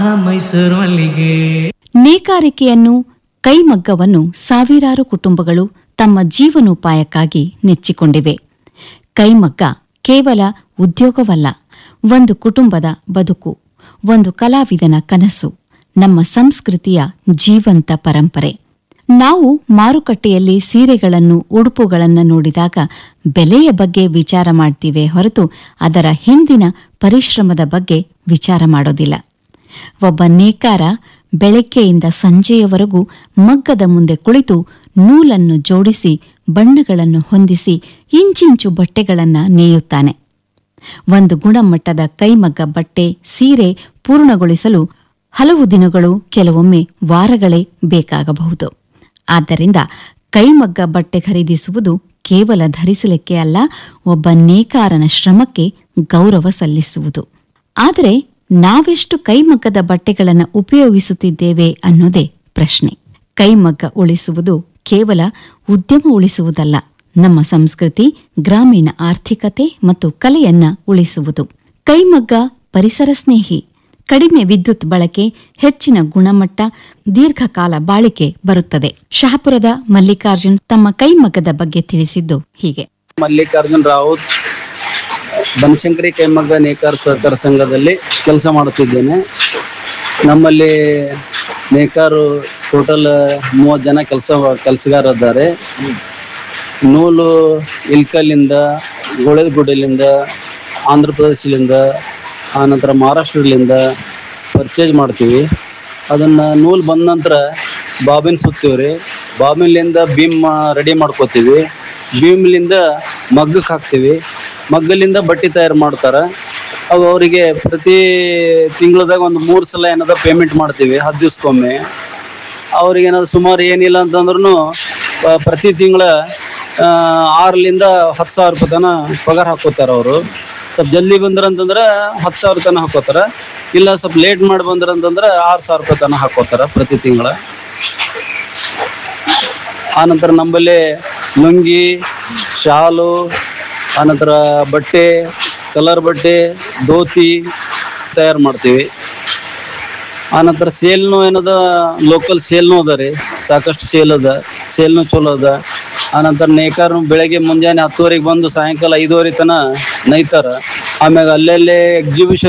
ಮೈಸೂರು ಮಲ್ಲಿಗೆ ನೇಕಾರಿಕೆಯನ್ನು ಕೈಮಗ್ಗವನ್ನು ಸಾವಿರಾರು ಕುಟುಂಬಗಳು ತಮ್ಮ ಜೀವನೋಪಾಯಕ್ಕಾಗಿ ನೆಚ್ಚಿಕೊಂಡಿವೆ ಕೈಮಗ್ಗ ಕೇವಲ ಉದ್ಯೋಗವಲ್ಲ ಒಂದು ಕುಟುಂಬದ ಬದುಕು ಒಂದು ಕಲಾವಿದನ ಕನಸು ನಮ್ಮ ಸಂಸ್ಕೃತಿಯ ಜೀವಂತ ಪರಂಪರೆ ನಾವು ಮಾರುಕಟ್ಟೆಯಲ್ಲಿ ಸೀರೆಗಳನ್ನು ಉಡುಪುಗಳನ್ನು ನೋಡಿದಾಗ ಬೆಲೆಯ ಬಗ್ಗೆ ವಿಚಾರ ಮಾಡ್ತೀವಿ ಹೊರತು ಅದರ ಹಿಂದಿನ ಪರಿಶ್ರಮದ ಬಗ್ಗೆ ವಿಚಾರ ಮಾಡೋದಿಲ್ಲ ಒಬ್ಬ ನೇಕಾರ ಬೆಳಗ್ಗೆಯಿಂದ ಸಂಜೆಯವರೆಗೂ ಮಗ್ಗದ ಮುಂದೆ ಕುಳಿತು ನೂಲನ್ನು ಜೋಡಿಸಿ ಬಣ್ಣಗಳನ್ನು ಹೊಂದಿಸಿ ಇಂಚಿಂಚು ಬಟ್ಟೆಗಳನ್ನು ನೇಯುತ್ತಾನೆ ಒಂದು ಗುಣಮಟ್ಟದ ಕೈಮಗ್ಗ ಬಟ್ಟೆ ಸೀರೆ ಪೂರ್ಣಗೊಳಿಸಲು ಹಲವು ದಿನಗಳು ಕೆಲವೊಮ್ಮೆ ವಾರಗಳೇ ಬೇಕಾಗಬಹುದು ಆದ್ದರಿಂದ ಕೈಮಗ್ಗ ಬಟ್ಟೆ ಖರೀದಿಸುವುದು ಕೇವಲ ಧರಿಸಲಿಕ್ಕೆ ಅಲ್ಲ ಒಬ್ಬ ನೇಕಾರನ ಶ್ರಮಕ್ಕೆ ಗೌರವ ಸಲ್ಲಿಸುವುದು ಆದರೆ ನಾವೆಷ್ಟು ಕೈಮಗ್ಗದ ಬಟ್ಟೆಗಳನ್ನು ಉಪಯೋಗಿಸುತ್ತಿದ್ದೇವೆ ಅನ್ನೋದೇ ಪ್ರಶ್ನೆ ಕೈಮಗ್ಗ ಉಳಿಸುವುದು ಕೇವಲ ಉದ್ಯಮ ಉಳಿಸುವುದಲ್ಲ ನಮ್ಮ ಸಂಸ್ಕೃತಿ ಗ್ರಾಮೀಣ ಆರ್ಥಿಕತೆ ಮತ್ತು ಕಲೆಯನ್ನ ಉಳಿಸುವುದು ಕೈಮಗ್ಗ ಪರಿಸರ ಸ್ನೇಹಿ ಕಡಿಮೆ ವಿದ್ಯುತ್ ಬಳಕೆ ಹೆಚ್ಚಿನ ಗುಣಮಟ್ಟ ದೀರ್ಘಕಾಲ ಬಾಳಿಕೆ ಬರುತ್ತದೆ ಶಹಾಪುರದ ಮಲ್ಲಿಕಾರ್ಜುನ್ ತಮ್ಮ ಕೈಮಗ್ಗದ ಬಗ್ಗೆ ತಿಳಿಸಿದ್ದು ಹೀಗೆ ಮಲ್ಲಿಕಾರ್ಜುನ್ ರಾವುತ್ ಬನಶಂಕರಿ ಕೈಮಗ್ಗ ನೇಕಾರ ಸಹಕಾರ ಸಂಘದಲ್ಲಿ ಕೆಲಸ ಮಾಡುತ್ತಿದ್ದೇನೆ ನಮ್ಮಲ್ಲಿ ನೇಕಾರು ಟೋಟಲ್ ಮೂವತ್ತು ಜನ ಕೆಲಸ ಕೆಲಸಗಾರರಿದ್ದಾರೆ ನೂಲು ಇಲ್ಕಲ್ಲಿಂದ ಗುಡಲಿಂದ ಆಂಧ್ರ ಪ್ರದೇಶದಿಂದ ಆನಂತರ ಮಹಾರಾಷ್ಟ್ರದಿಂದ ಪರ್ಚೇಸ್ ಮಾಡ್ತೀವಿ ಅದನ್ನು ನೂಲು ಬಂದ ನಂತರ ಬಾಬಿನ್ ಸುತ್ತೀವಿ ರೀ ಬಾಬಿನ್ಲಿಂದ ಬೀಮ್ ರೆಡಿ ಮಾಡ್ಕೋತೀವಿ ಬೀಮ್ಲಿಂದ ಮಗ್ಗಕ್ಕೆ ಹಾಕ್ತೀವಿ ಮಗ್ಗಲಿಂದ ಬಟ್ಟೆ ತಯಾರು ಮಾಡ್ತಾರೆ ಅವು ಅವರಿಗೆ ಪ್ರತಿ ತಿಂಗಳದಾಗ ಒಂದು ಮೂರು ಸಲ ಏನದ ಪೇಮೆಂಟ್ ಮಾಡ್ತೀವಿ ಹತ್ತು ದಿವ್ಸಕ್ಕೊಮ್ಮೆ ಅವ್ರಿಗೆ ಏನಾದ್ರು ಸುಮಾರು ಏನಿಲ್ಲ ಅಂತಂದ್ರೂ ಪ್ರತಿ ತಿಂಗಳ ಆರರಿಂದ ಹತ್ತು ಸಾವಿರ ರೂಪಾಯಿ ತನ ಪಗಾರ ಹಾಕೋತಾರೆ ಅವರು ಸ್ವಲ್ಪ ಜಲ್ದಿ ಬಂದ್ರ ಅಂತಂದ್ರೆ ಹತ್ತು ಸಾವಿರ ತನ ಹಾಕೋತಾರ ಇಲ್ಲ ಸ್ವಲ್ಪ ಲೇಟ್ ಮಾಡಿ ಬಂದ್ರ ಅಂತಂದ್ರೆ ಆರು ಸಾವಿರ ರೂಪಾಯಿ ತನ ಹಾಕೋತಾರ ಪ್ರತಿ ತಿಂಗಳ ಆನಂತರ ನಮ್ಮಲ್ಲಿ ಲುಂಗಿ ಶಾಲು ಆನಂತರ ಬಟ್ಟೆ ಕಲರ್ ಬಟ್ಟೆ ಧೋತಿ ತಯಾರು ಮಾಡ್ತೀವಿ ಆನಂತರ ಸೇಲ್ನು ಏನದ ಲೋಕಲ್ ಸೇಲ್ನು ಅದ ರೀ ಸಾಕಷ್ಟು ಸೇಲ್ ಅದ ಸೇಲ್ನು ಚಲೋ ಅದ ಆನಂತರ ನೇಕಾರನು ಬೆಳಗ್ಗೆ ಮುಂಜಾನೆ ಹತ್ತುವರೆಗೆ ಬಂದು ಸಾಯಂಕಾಲ ಐದುವರೆ ತನ ನೈತಾರ ಆಮ್ಯಾಗ ಅಲ್ಲಲ್ಲೇ ಎಕ್ಸಿಬಿಷನ್